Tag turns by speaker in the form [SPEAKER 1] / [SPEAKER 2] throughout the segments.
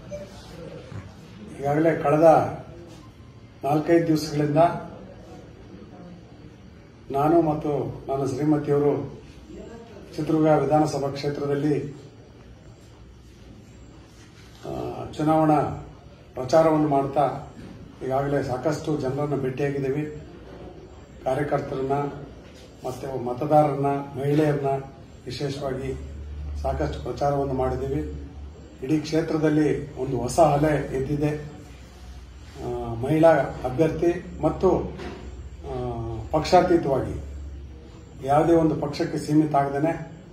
[SPEAKER 1] ಈಗಾಗಲೇ ಕಳೆದ ನಾಲ್ಕೈದು ದಿವಸಗಳಿಂದ ನಾನು ಮತ್ತು ನನ್ನ ಶ್ರೀಮತಿಯವರು ಚಿತ್ರದುರ್ಗ ವಿಧಾನಸಭಾ ಕ್ಷೇತ್ರದಲ್ಲಿ ಆ, ಚುನಾವಣಾ ಪ್ರಚಾರವನ್ನು ಮಾಡ್ತಾ ಈಗಾಗಲೇ ಸಾಕಷ್ಟು ಜನರನ್ನು ಭೇಟಿಯಾಗಿದ್ದೀವಿ ಕಾರ್ಯಕರ್ತರನ್ನ ಮತ್ತೆ ಮತದಾರರನ್ನ ಮಹಿಳೆಯರನ್ನ ವಿಶೇಷವಾಗಿ ಸಾಕಷ್ಟು ಪ್ರಚಾರವನ್ನು ಮಾಡಿದ್ದೀವಿ ಇಡೀ ಕ್ಷೇತ್ರದಲ್ಲಿ ಒಂದು ಹೊಸ ಅಲೆ ಎದ್ದಿದೆ ಆ, ಮಹಿಳಾ ಅಭ್ಯರ್ಥಿ ಮತ್ತು ಆ, ಪಕ್ಷಾತೀತವಾಗಿ ಯಾವುದೇ ಒಂದು ಪಕ್ಷಕ್ಕೆ ಸೀಮಿತ ಆಗದೇನೆ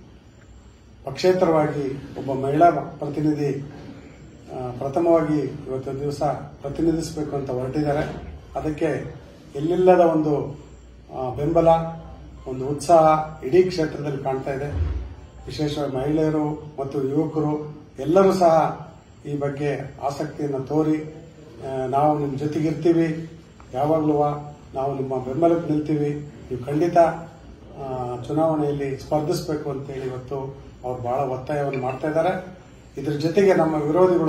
[SPEAKER 1] ಪಕ್ಷೇತರವಾಗಿ ಒಬ್ಬ ಮಹಿಳಾ ಪ್ರತಿನಿಧಿ ಆ, ಪ್ರಥಮವಾಗಿ ಇವತ್ತು ದಿವಸ ಪ್ರತಿನಿಧಿಸಬೇಕು ಅಂತ ಹೊರಟಿದ್ದಾರೆ ಅದಕ್ಕೆ ಎಲ್ಲಿಲ್ಲದ ಒಂದು ಆ, ಬೆಂಬಲ ಒಂದು ಉತ್ಸಾಹ ಇಡೀ ಕ್ಷೇತ್ರದಲ್ಲಿ ಕಾಣ್ತಾ ಇದೆ ವಿಶೇಷವಾಗಿ ಮಹಿಳೆಯರು ಮತ್ತು ಯುವಕರು ಎಲ್ಲರೂ ಸಹ ಈ ಬಗ್ಗೆ ಆಸಕ್ತಿಯನ್ನು ತೋರಿ ಆ, ನಾವು ನಿಮ್ಮ ಜೊತೆಗಿರ್ತೀವಿ ಯಾವಾಗಲೂ ನಾವು ನಿಮ್ಮ ಬೆಂಬಲಕ್ಕೆ ನಿಲ್ತೀವಿ ನೀವು ಖಂಡಿತ ಆ, ಚುನಾವಣೆಯಲ್ಲಿ ಸ್ಪರ್ಧಿಸಬೇಕು ಅಂತೇಳಿ ಇವತ್ತು ಅವ್ರು ಬಹಳ ಒತ್ತಾಯವನ್ನು ಮಾಡ್ತಾ ಇದ್ದಾರೆ ಇದ್ರ ಜೊತೆಗೆ ನಮ್ಮ ವಿರೋಧಿಗಳು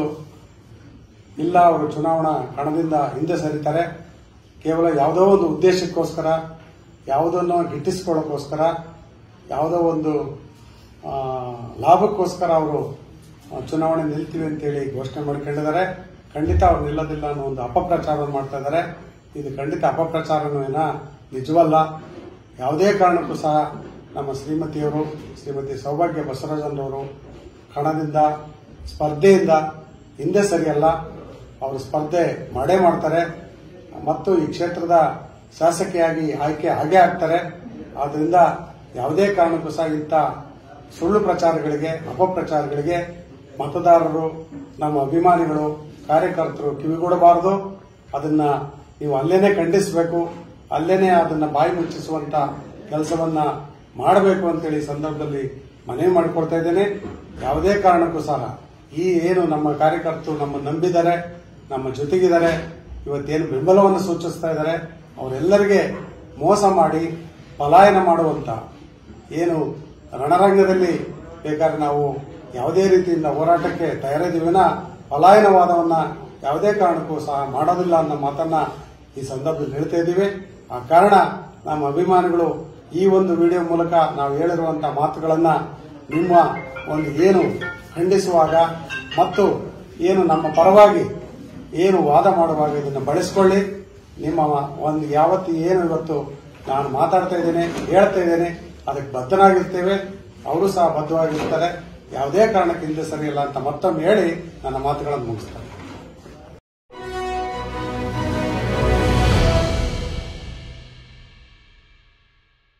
[SPEAKER 1] ಇಲ್ಲ ಅವರು ಚುನಾವಣಾ ಕಣದಿಂದ ಹಿಂದೆ ಸರಿತಾರೆ ಕೇವಲ ಯಾವುದೋ ಒಂದು ಉದ್ದೇಶಕ್ಕೋಸ್ಕರ ಯಾವುದನ್ನು ಗಿಟ್ಟಿಸ್ಕೊಳ್ಳೋಕ್ಕೋಸ್ಕರ ಯಾವುದೋ ಒಂದು ಆ, ಲಾಭಕ್ಕೋಸ್ಕರ ಅವರು ಆ, ಚುನಾವಣೆ ನಿಲ್ತೀವಿ ಅಂತೇಳಿ ಘೋಷಣೆ ಮಾಡ್ಕೊಂಡಿದ್ದಾರೆ ಖಂಡಿತ ಅವ್ರು ನಿಲ್ಲೋದಿಲ್ಲ ಅನ್ನೋ ಒಂದು ಅಪಪ್ರಚಾರವನ್ನು ಮಾಡ್ತಾ ಇದ್ದಾರೆ ಇದು ಖಂಡಿತ ಅಪಪ್ರಚಾರನೂ ಏನ ನಿಜವಲ್ಲ ಯಾವುದೇ ಕಾರಣಕ್ಕೂ ಸಹ ನಮ್ಮ ಶ್ರೀಮತಿಯವರು ಶ್ರೀಮತಿ ಸೌಭಾಗ್ಯ ಬಸವರಾಜನವರು ಕಣದಿಂದ ಸ್ಪರ್ಧೆಯಿಂದ ಹಿಂದೆ ಸರಿಯಲ್ಲ ಅವರು ಸ್ಪರ್ಧೆ ಮಾಡೇ ಮಾಡ್ತಾರೆ ಮತ್ತು ಈ ಕ್ಷೇತ್ರದ ಶಾಸಕಿಯಾಗಿ ಆಯ್ಕೆ ಆಗೇ ಆಗ್ತಾರೆ ಆದ್ರಿಂದ ಯಾವುದೇ ಕಾರಣಕ್ಕೂ ಸಹ ಇಂಥ ಸುಳ್ಳು ಪ್ರಚಾರಗಳಿಗೆ ಅಪಪ್ರಚಾರಗಳಿಗೆ ಮತದಾರರು ನಮ್ಮ ಅಭಿಮಾನಿಗಳು ಕಾರ್ಯಕರ್ತರು ಕಿವಿಗೊಡಬಾರದು ಅದನ್ನ ನೀವು ಅಲ್ಲೇನೆ ಖಂಡಿಸಬೇಕು ಅಲ್ಲೇನೆ ಅದನ್ನ ಬಾಯಿ ಮುಚ್ಚಿಸುವಂತ ಕೆಲಸವನ್ನ ಮಾಡಬೇಕು ಅಂತೇಳಿ ಈ ಸಂದರ್ಭದಲ್ಲಿ ಮನವಿ ಮಾಡಿಕೊಡ್ತಾ ಇದ್ದೇನೆ ಯಾವುದೇ ಕಾರಣಕ್ಕೂ ಸಹ ಈ ಏನು ನಮ್ಮ ಕಾರ್ಯಕರ್ತರು ನಮ್ಮ ನಂಬಿದ್ದಾರೆ ನಮ್ಮ ಜೊತೆಗಿದ್ದಾರೆ ಇವತ್ತೇನು ಬೆಂಬಲವನ್ನು ಸೂಚಿಸ್ತಾ ಇದ್ದಾರೆ ಅವರೆಲ್ಲರಿಗೆ ಮೋಸ ಮಾಡಿ ಪಲಾಯನ ಮಾಡುವಂತ ಏನು ರಣರಂಗದಲ್ಲಿ ಬೇಕಾದ್ರೆ ನಾವು ಯಾವುದೇ ರೀತಿಯಿಂದ ಹೋರಾಟಕ್ಕೆ ತಯಾರಿದ್ದೀವಿನ ಪಲಾಯನವಾದವನ್ನ ಯಾವುದೇ ಕಾರಣಕ್ಕೂ ಸಹ ಮಾಡೋದಿಲ್ಲ ಅನ್ನೋ ಮಾತನ್ನ ಈ ಸಂದರ್ಭದಲ್ಲಿ ಹೇಳ್ತಾ ಇದ್ದೀವಿ ಆ ಕಾರಣ ನಮ್ಮ ಅಭಿಮಾನಿಗಳು ಈ ಒಂದು ವಿಡಿಯೋ ಮೂಲಕ ನಾವು ಹೇಳಿರುವಂತಹ ಮಾತುಗಳನ್ನ ನಿಮ್ಮ ಒಂದು ಏನು ಖಂಡಿಸುವಾಗ ಮತ್ತು ಏನು ನಮ್ಮ ಪರವಾಗಿ ಏನು ವಾದ ಮಾಡುವಾಗ ಇದನ್ನು ಬಳಸಿಕೊಳ್ಳಿ ನಿಮ್ಮ ಒಂದು ಯಾವತ್ತು ಏನು ಇವತ್ತು ನಾನು ಮಾತಾಡ್ತಾ ಇದ್ದೇನೆ ಹೇಳ್ತಾ ಇದ್ದೇನೆ ಅದಕ್ಕೆ ಬದ್ಧನಾಗಿರ್ತೇವೆ ಅವರು ಸಹ ಬದ್ಧವಾಗಿರ್ತಾರೆ ಯಾವುದೇ ಕಾರಣಕ್ಕೆ ಹಿಂದೆ ಸರಿಯಿಲ್ಲ ಅಂತ ಮತ್ತೊಮ್ಮೆ ಹೇಳಿ ನನ್ನ ಮಾತುಗಳನ್ನು ಮುಗಿಸ್ತಾರೆ